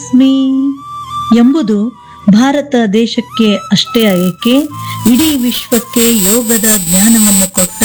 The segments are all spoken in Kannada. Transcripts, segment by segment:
ಯೋಗಸ್ಮಿ ಎಂಬುದು ಭಾರತ ದೇಶಕ್ಕೆ ಅಷ್ಟೇ ಏಕೆ ಇಡೀ ವಿಶ್ವಕ್ಕೆ ಯೋಗದ ಜ್ಞಾನವನ್ನು ಕೊಟ್ಟ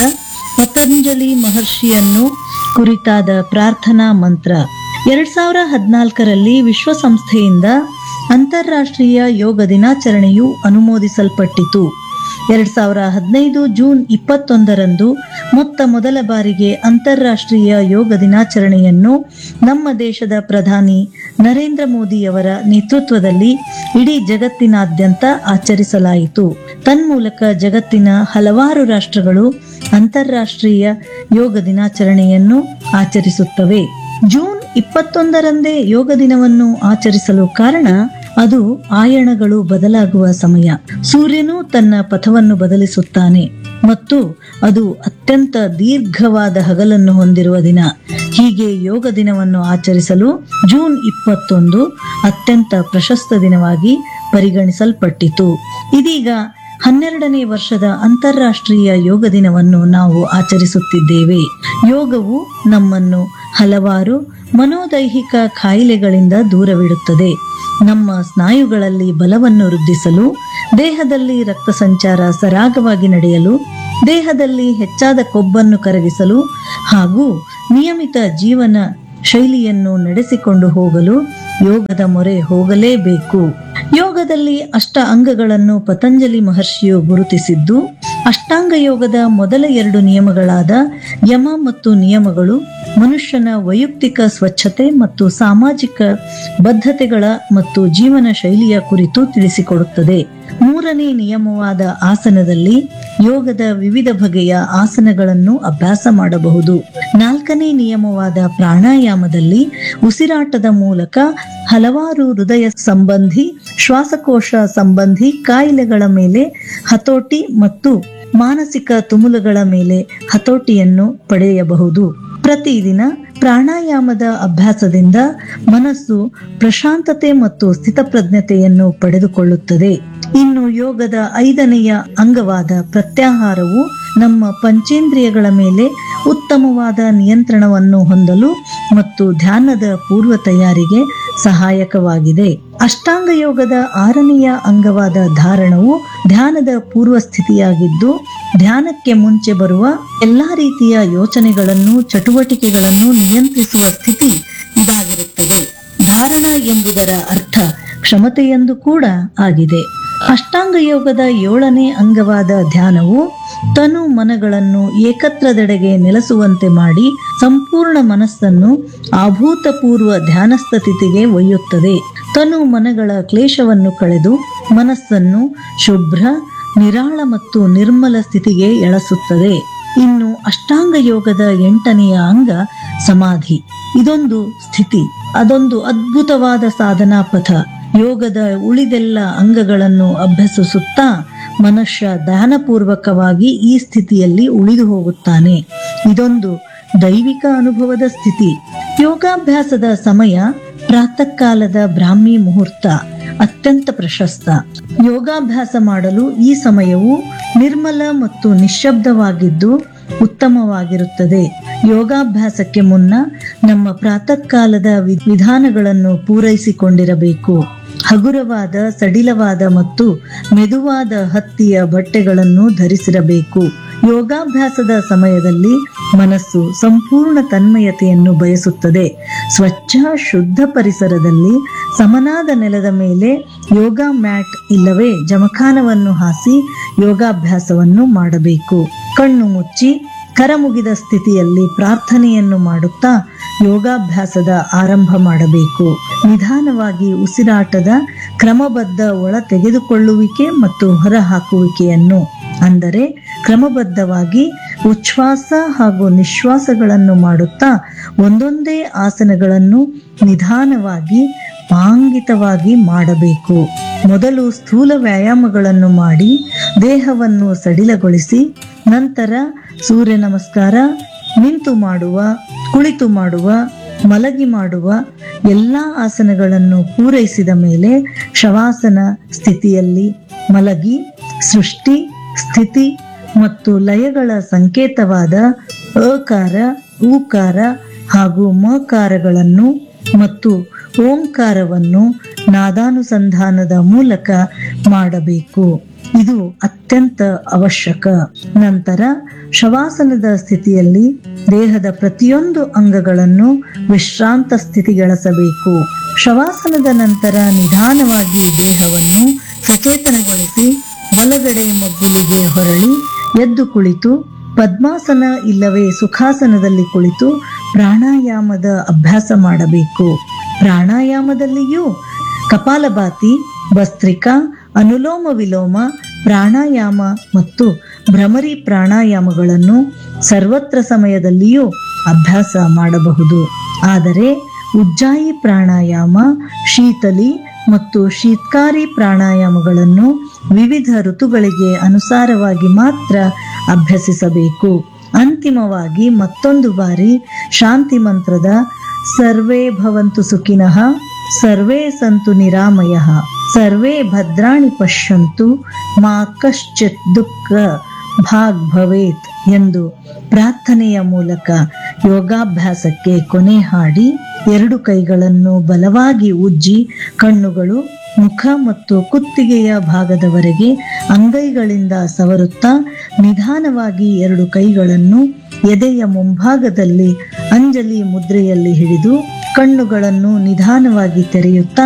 ಪತಂಜಲಿ ಮಹರ್ಷಿಯನ್ನು ಕುರಿತಾದ ಪ್ರಾರ್ಥನಾ ಮಂತ್ರ ಎರಡ್ ಸಾವಿರ ಹದಿನಾಲ್ಕರಲ್ಲಿ ವಿಶ್ವಸಂಸ್ಥೆಯಿಂದ ಅಂತಾರಾಷ್ಟ್ರೀಯ ಯೋಗ ದಿನಾಚರಣೆಯು ಅನುಮೋದಿಸಲ್ಪಟ್ಟಿತು ಎರಡ್ ಸಾವಿರ ಹದಿನೈದು ಜೂನ್ ಇಪ್ಪತ್ತೊಂದರಂದು ಮೊತ್ತ ಮೊದಲ ಬಾರಿಗೆ ಅಂತಾರಾಷ್ಟ್ರೀಯ ಯೋಗ ದಿನಾಚರಣೆಯನ್ನು ನಮ್ಮ ದೇಶದ ಪ್ರಧಾನಿ ನರೇಂದ್ರ ಮೋದಿಯವರ ನೇತೃತ್ವದಲ್ಲಿ ಇಡೀ ಜಗತ್ತಿನಾದ್ಯಂತ ಆಚರಿಸಲಾಯಿತು ತನ್ಮೂಲಕ ಜಗತ್ತಿನ ಹಲವಾರು ರಾಷ್ಟ್ರಗಳು ಅಂತಾರಾಷ್ಟ್ರೀಯ ಯೋಗ ದಿನಾಚರಣೆಯನ್ನು ಆಚರಿಸುತ್ತವೆ ಜೂನ್ ಇಪ್ಪತ್ತೊಂದರಂದೇ ಯೋಗ ದಿನವನ್ನು ಆಚರಿಸಲು ಕಾರಣ ಅದು ಆಯಣಗಳು ಬದಲಾಗುವ ಸಮಯ ಸೂರ್ಯನು ತನ್ನ ಪಥವನ್ನು ಬದಲಿಸುತ್ತಾನೆ ಮತ್ತು ಅದು ಅತ್ಯಂತ ದೀರ್ಘವಾದ ಹಗಲನ್ನು ಹೊಂದಿರುವ ದಿನ ಹೀಗೆ ಯೋಗ ದಿನವನ್ನು ಆಚರಿಸಲು ಜೂನ್ ಇಪ್ಪತ್ತೊಂದು ಅತ್ಯಂತ ಪ್ರಶಸ್ತ ದಿನವಾಗಿ ಪರಿಗಣಿಸಲ್ಪಟ್ಟಿತು ಇದೀಗ ಹನ್ನೆರಡನೇ ವರ್ಷದ ಅಂತಾರಾಷ್ಟ್ರೀಯ ಯೋಗ ದಿನವನ್ನು ನಾವು ಆಚರಿಸುತ್ತಿದ್ದೇವೆ ಯೋಗವು ನಮ್ಮನ್ನು ಹಲವಾರು ಮನೋದೈಹಿಕ ಕಾಯಿಲೆಗಳಿಂದ ದೂರವಿಡುತ್ತದೆ ನಮ್ಮ ಸ್ನಾಯುಗಳಲ್ಲಿ ಬಲವನ್ನು ವೃದ್ಧಿಸಲು ದೇಹದಲ್ಲಿ ರಕ್ತ ಸಂಚಾರ ಸರಾಗವಾಗಿ ನಡೆಯಲು ದೇಹದಲ್ಲಿ ಹೆಚ್ಚಾದ ಕೊಬ್ಬನ್ನು ಕರಗಿಸಲು ಹಾಗೂ ನಿಯಮಿತ ಜೀವನ ಶೈಲಿಯನ್ನು ನಡೆಸಿಕೊಂಡು ಹೋಗಲು ಯೋಗದ ಮೊರೆ ಹೋಗಲೇಬೇಕು ಯೋಗದಲ್ಲಿ ಅಷ್ಟ ಅಂಗಗಳನ್ನು ಪತಂಜಲಿ ಮಹರ್ಷಿಯು ಗುರುತಿಸಿದ್ದು ಅಷ್ಟಾಂಗ ಯೋಗದ ಮೊದಲ ಎರಡು ನಿಯಮಗಳಾದ ಯಮ ಮತ್ತು ನಿಯಮಗಳು ಮನುಷ್ಯನ ವೈಯಕ್ತಿಕ ಸ್ವಚ್ಛತೆ ಮತ್ತು ಸಾಮಾಜಿಕ ಬದ್ಧತೆಗಳ ಮತ್ತು ಜೀವನ ಶೈಲಿಯ ಕುರಿತು ತಿಳಿಸಿಕೊಡುತ್ತದೆ ಮೂರನೇ ನಿಯಮವಾದ ಆಸನದಲ್ಲಿ ಯೋಗದ ವಿವಿಧ ಬಗೆಯ ಆಸನಗಳನ್ನು ಅಭ್ಯಾಸ ಮಾಡಬಹುದು ನಾಲ್ಕನೇ ನಿಯಮವಾದ ಪ್ರಾಣಾಯಾಮದಲ್ಲಿ ಉಸಿರಾಟದ ಮೂಲಕ ಹಲವಾರು ಹೃದಯ ಸಂಬಂಧಿ ಶ್ವಾಸಕೋಶ ಸಂಬಂಧಿ ಕಾಯಿಲೆಗಳ ಮೇಲೆ ಹತೋಟಿ ಮತ್ತು ಮಾನಸಿಕ ತುಮುಲುಗಳ ಮೇಲೆ ಹತೋಟಿಯನ್ನು ಪಡೆಯಬಹುದು ಪ್ರತಿದಿನ ಪ್ರಾಣಾಯಾಮದ ಅಭ್ಯಾಸದಿಂದ ಮನಸ್ಸು ಪ್ರಶಾಂತತೆ ಮತ್ತು ಸ್ಥಿತಪ್ರಜ್ಞತೆಯನ್ನು ಪಡೆದುಕೊಳ್ಳುತ್ತದೆ ಇನ್ನು ಯೋಗದ ಐದನೆಯ ಅಂಗವಾದ ಪ್ರತ್ಯಾಹಾರವು ನಮ್ಮ ಪಂಚೇಂದ್ರಿಯಗಳ ಮೇಲೆ ಉತ್ತಮವಾದ ನಿಯಂತ್ರಣವನ್ನು ಹೊಂದಲು ಮತ್ತು ಧ್ಯಾನದ ಪೂರ್ವ ತಯಾರಿಗೆ ಸಹಾಯಕವಾಗಿದೆ ಅಷ್ಟಾಂಗ ಯೋಗದ ಆರನೆಯ ಅಂಗವಾದ ಧಾರಣವು ಧ್ಯಾನದ ಪೂರ್ವ ಸ್ಥಿತಿಯಾಗಿದ್ದು ಧ್ಯಾನಕ್ಕೆ ಮುಂಚೆ ಬರುವ ಎಲ್ಲಾ ರೀತಿಯ ಯೋಚನೆಗಳನ್ನು ಚಟುವಟಿಕೆಗಳನ್ನು ನಿಯಂತ್ರಿಸುವ ಸ್ಥಿತಿ ಇದಾಗಿರುತ್ತದೆ ಧಾರಣ ಎಂಬುದರ ಅರ್ಥ ಕ್ಷಮತೆಯೆಂದು ಕೂಡ ಆಗಿದೆ ಅಷ್ಟಾಂಗ ಯೋಗದ ಏಳನೇ ಅಂಗವಾದ ಧ್ಯಾನವು ತನು ಮನಗಳನ್ನು ಏಕತ್ರದೆಡೆಗೆ ನೆಲೆಸುವಂತೆ ಮಾಡಿ ಸಂಪೂರ್ಣ ಮನಸ್ಸನ್ನು ಅಭೂತಪೂರ್ವ ಧ್ಯಾನಸ್ಥ ಸ್ಥಿತಿಗೆ ಒಯ್ಯುತ್ತದೆ ತನು ಮನಗಳ ಕ್ಲೇಶವನ್ನು ಕಳೆದು ಮನಸ್ಸನ್ನು ಶುಭ್ರ ನಿರಾಳ ಮತ್ತು ನಿರ್ಮಲ ಸ್ಥಿತಿಗೆ ಎಳಸುತ್ತದೆ ಇನ್ನು ಅಷ್ಟಾಂಗ ಯೋಗದ ಎಂಟನೆಯ ಅಂಗ ಸಮಾಧಿ ಇದೊಂದು ಸ್ಥಿತಿ ಅದೊಂದು ಅದ್ಭುತವಾದ ಸಾಧನಾ ಪಥ ಯೋಗದ ಉಳಿದೆಲ್ಲ ಅಂಗಗಳನ್ನು ಅಭ್ಯಸಿಸುತ್ತಾ ಮನುಷ್ಯ ಧ್ಯಾನಪೂರ್ವಕವಾಗಿ ಈ ಸ್ಥಿತಿಯಲ್ಲಿ ಉಳಿದು ಹೋಗುತ್ತಾನೆ ಇದೊಂದು ದೈವಿಕ ಅನುಭವದ ಸ್ಥಿತಿ ಯೋಗಾಭ್ಯಾಸದ ಸಮಯ ಪ್ರಾತಃ ಕಾಲದ ಬ್ರಾಹ್ಮಿ ಮುಹೂರ್ತ ಅತ್ಯಂತ ಪ್ರಶಸ್ತ ಯೋಗಾಭ್ಯಾಸ ಮಾಡಲು ಈ ಸಮಯವು ನಿರ್ಮಲ ಮತ್ತು ನಿಶ್ಶಬ್ದವಾಗಿದ್ದು ಉತ್ತಮವಾಗಿರುತ್ತದೆ ಯೋಗಾಭ್ಯಾಸಕ್ಕೆ ಮುನ್ನ ನಮ್ಮ ಪ್ರಾತಃ ಕಾಲದ ವಿ- ವಿಧಾನಗಳನ್ನು ಪೂರೈಸಿಕೊಂಡಿರಬೇಕು ಹಗುರವಾದ ಸಡಿಲವಾದ ಮತ್ತು ಮೆದುವಾದ ಹತ್ತಿಯ ಬಟ್ಟೆಗಳನ್ನು ಧರಿಸಿರಬೇಕು ಯೋಗಾಭ್ಯಾಸದ ಸಮಯದಲ್ಲಿ ಮನಸ್ಸು ಸಂಪೂರ್ಣ ತನ್ಮಯತೆಯನ್ನು ಬಯಸುತ್ತದೆ ಸ್ವಚ್ಛ ಶುದ್ಧ ಪರಿಸರದಲ್ಲಿ ಸಮನಾದ ನೆಲದ ಮೇಲೆ ಯೋಗ ಮ್ಯಾಟ್ ಇಲ್ಲವೇ ಜಮಖಾನವನ್ನು ಹಾಸಿ ಯೋಗಾಭ್ಯಾಸವನ್ನು ಮಾಡಬೇಕು ಕಣ್ಣು ಮುಚ್ಚಿ ಕರಮುಗಿದ ಸ್ಥಿತಿಯಲ್ಲಿ ಪ್ರಾರ್ಥನೆಯನ್ನು ಮಾಡುತ್ತಾ ಯೋಗಾಭ್ಯಾಸದ ಆರಂಭ ಮಾಡಬೇಕು ನಿಧಾನವಾಗಿ ಉಸಿರಾಟದ ಕ್ರಮಬದ್ಧ ಒಳ ತೆಗೆದುಕೊಳ್ಳುವಿಕೆ ಮತ್ತು ಹೊರಹಾಕುವಿಕೆಯನ್ನು ಅಂದರೆ ಕ್ರಮಬದ್ಧವಾಗಿ ಉಚ್ಛ್ವಾಸ ಹಾಗೂ ನಿಶ್ವಾಸಗಳನ್ನು ಮಾಡುತ್ತಾ ಒಂದೊಂದೇ ಆಸನಗಳನ್ನು ನಿಧಾನವಾಗಿ ಪಾಂಗಿತವಾಗಿ ಮಾಡಬೇಕು ಮೊದಲು ಸ್ಥೂಲ ವ್ಯಾಯಾಮಗಳನ್ನು ಮಾಡಿ ದೇಹವನ್ನು ಸಡಿಲಗೊಳಿಸಿ ನಂತರ ಸೂರ್ಯ ನಮಸ್ಕಾರ ನಿಂತು ಮಾಡುವ ಕುಳಿತು ಮಾಡುವ ಮಲಗಿ ಮಾಡುವ ಎಲ್ಲ ಆಸನಗಳನ್ನು ಪೂರೈಸಿದ ಮೇಲೆ ಶವಾಸನ ಸ್ಥಿತಿಯಲ್ಲಿ ಮಲಗಿ ಸೃಷ್ಟಿ ಸ್ಥಿತಿ ಮತ್ತು ಲಯಗಳ ಸಂಕೇತವಾದ ಅಕಾರ ಊಕಾರ ಹಾಗೂ ಮಕಾರಗಳನ್ನು ಮತ್ತು ಓಂಕಾರವನ್ನು ನಾದಾನುಸಂಧಾನದ ಮೂಲಕ ಮಾಡಬೇಕು ಇದು ಅತ್ಯಂತ ಅವಶ್ಯಕ ನಂತರ ಶವಾಸನದ ಸ್ಥಿತಿಯಲ್ಲಿ ದೇಹದ ಪ್ರತಿಯೊಂದು ಅಂಗಗಳನ್ನು ವಿಶ್ರಾಂತ ಸ್ಥಿತಿಗೊಳಿಸಬೇಕು ಶವಾಸನದ ನಂತರ ನಿಧಾನವಾಗಿ ದೇಹವನ್ನು ಸಚೇತನಗೊಳಿಸಿ ಬಲಗಡೆ ಮಗ್ಗುಲಿಗೆ ಹೊರಳಿ ಎದ್ದು ಕುಳಿತು ಪದ್ಮಾಸನ ಇಲ್ಲವೇ ಸುಖಾಸನದಲ್ಲಿ ಕುಳಿತು ಪ್ರಾಣಾಯಾಮದ ಅಭ್ಯಾಸ ಮಾಡಬೇಕು ಪ್ರಾಣಾಯಾಮದಲ್ಲಿಯೂ ಕಪಾಲಭಾತಿ ಭಸ್ತ್ರಿಕಾ ಅನುಲೋಮ ವಿಲೋಮ ಪ್ರಾಣಾಯಾಮ ಮತ್ತು ಭ್ರಮರಿ ಪ್ರಾಣಾಯಾಮಗಳನ್ನು ಸರ್ವತ್ರ ಸಮಯದಲ್ಲಿಯೂ ಅಭ್ಯಾಸ ಮಾಡಬಹುದು ಆದರೆ ಉಜ್ಜಾಯಿ ಪ್ರಾಣಾಯಾಮ ಶೀತಲಿ ಮತ್ತು ಶೀತ್ಕಾರಿ ಪ್ರಾಣಾಯಾಮಗಳನ್ನು ವಿವಿಧ ಋತುಗಳಿಗೆ ಅನುಸಾರವಾಗಿ ಮಾತ್ರ ಅಭ್ಯಸಿಸಬೇಕು ಅಂತಿಮವಾಗಿ ಮತ್ತೊಂದು ಬಾರಿ ಶಾಂತಿ ಮಂತ್ರದ ಸರ್ವೇ ಭವಂತು ಸುಖಿನಃ ಸರ್ವೇ ಸಂತು ನಿರಾಮಯಃ ಸರ್ವೇ ಭದ್ರಾಣಿ ಪಶ್ಯಂತು ಮಾ ಕಶ್ಚಿತ್ ದುಃಖ ಭಾಗ್ ಭವೇತ್ ಎಂದು ಪ್ರಾರ್ಥನೆಯ ಮೂಲಕ ಯೋಗಾಭ್ಯಾಸಕ್ಕೆ ಕೊನೆ ಹಾಡಿ ಎರಡು ಕೈಗಳನ್ನು ಬಲವಾಗಿ ಉಜ್ಜಿ ಕಣ್ಣುಗಳು ಮುಖ ಮತ್ತು ಕುತ್ತಿಗೆಯ ಭಾಗದವರೆಗೆ ಅಂಗೈಗಳಿಂದ ಸವರುತ್ತಾ ನಿಧಾನವಾಗಿ ಎರಡು ಕೈಗಳನ್ನು ಎದೆಯ ಮುಂಭಾಗದಲ್ಲಿ ಅಂಜಲಿ ಮುದ್ರೆಯಲ್ಲಿ ಹಿಡಿದು ಕಣ್ಣುಗಳನ್ನು ನಿಧಾನವಾಗಿ ತೆರೆಯುತ್ತಾ